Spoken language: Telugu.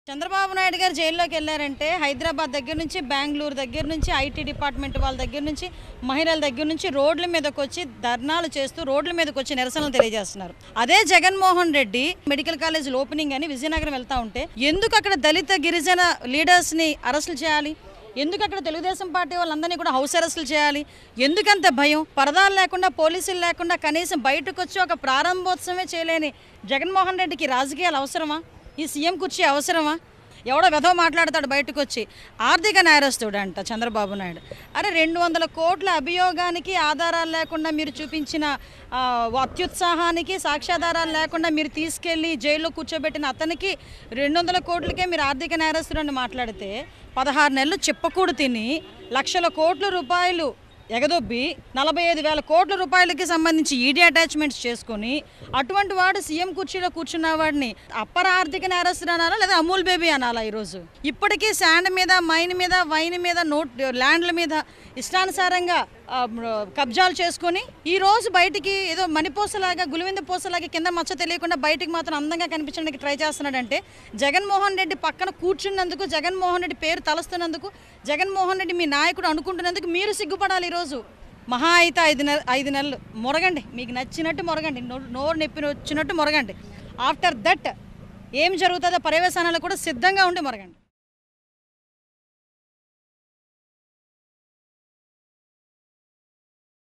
చంద్రబాబు నాయుడు గారు జైల్లోకి వెళ్ళారంటే హైదరాబాద్ దగ్గర నుంచి బెంగళూరు దగ్గర నుంచి ఐటీ డిపార్ట్మెంట్ వాళ్ళ దగ్గర నుంచి మహిళల దగ్గర నుంచి రోడ్ల మీదకి వచ్చి ధర్నాలు చేస్తూ రోడ్ల మీదకి వచ్చి నిరసనలు తెలియజేస్తున్నారు అదే Jaganmohan Reddy medical college opening అని విజయనగరం వెళ్తా ఉంటే ఎందుకు అక్కడ దళిత గిరిజన లీడర్స్ని అరెస్టులు చేయాలి ఎందుకు అక్కడ తెలుగుదేశం పార్టీ వాళ్ళందరినీ కూడా హౌస్ అరెస్టులు చేయాలి ఎందుకంత భయం పరదాలు లేకుండా పోలీసులు లేకుండా కనీసం బయటకు వచ్చి ఒక ప్రారంభోత్సవమే చేయలేని జగన్మోహన్ రెడ్డికి రాజకీయాలు అవసరమా ఈ సీఎం కుర్చీ అవసరమా ఎవడో వెధవ మాట్లాడతాడు బయటకు వచ్చి ఆర్థిక నేరస్తుడు అంట చంద్రబాబు నాయుడు అరే రెండు వందల కోట్ల అభియోగానికి ఆధారాలు లేకుండా మీరు చూపించిన ఆ, అత్యుత్సాహానికి సాక్ష్యాధారాలు లేకుండా మీరు తీసుకెళ్ళి జైల్లో కూర్చోబెట్టిన అతనికి రెండు వందల కోట్లకే మీరు ఆర్థిక నేరస్తుడు అని మాట్లాడితే పదహారు నెలలు చెప్పకూడు తిని లక్షల కోట్ల రూపాయలు ఎగదొబ్బి నలభై ఐదు వేల కోట్ల రూపాయలకి సంబంధించి ఈడీ అటాచ్మెంట్స్ చేసుకొని అటువంటి వాడు సీఎం కుర్చీలో కూర్చున్న వాడిని అప్పర ఆర్థిక నేరస్తుడు అనాలా లేదా అమూల్ బేబీ అనాలా ఈరోజు ఇప్పటికీ శాండ్ మీద మైన్ మీద వైన్ మీద నోట్ ల్యాండ్ల మీద ఇష్టానుసారంగా ఆ, కబ్జాలు చేసుకొని ఈ రోజు బయటికి ఏదో మణిపూసలాగా గులివింద పూసలాగా కింద మచ్చ తెలియకుండా బయటికి మాత్రం అందంగా కనిపించడానికి ట్రై చేస్తున్నాడంటే జగన్మోహన్ రెడ్డి పక్కన కూర్చున్నందుకు జగన్మోహన్ రెడ్డి పేరు తలస్తున్నందుకు జగన్మోహన్ రెడ్డి మీ నాయకుడు అనుకుంటున్నందుకు మీరు సిగ్గుపడాలి ఈరోజు మహా అయితే ఐదు నెల ఐదు నెలలు మొరగండి మీకు నచ్చినట్టు మొరగండి నో- నోరు నొప్పి వచ్చినట్టు మొరగండి ఆఫ్టర్ దట్ ఏం జరుగుతుందో పర్యవసానాలు కూడా సిద్ధంగా ఉండి మొరగండి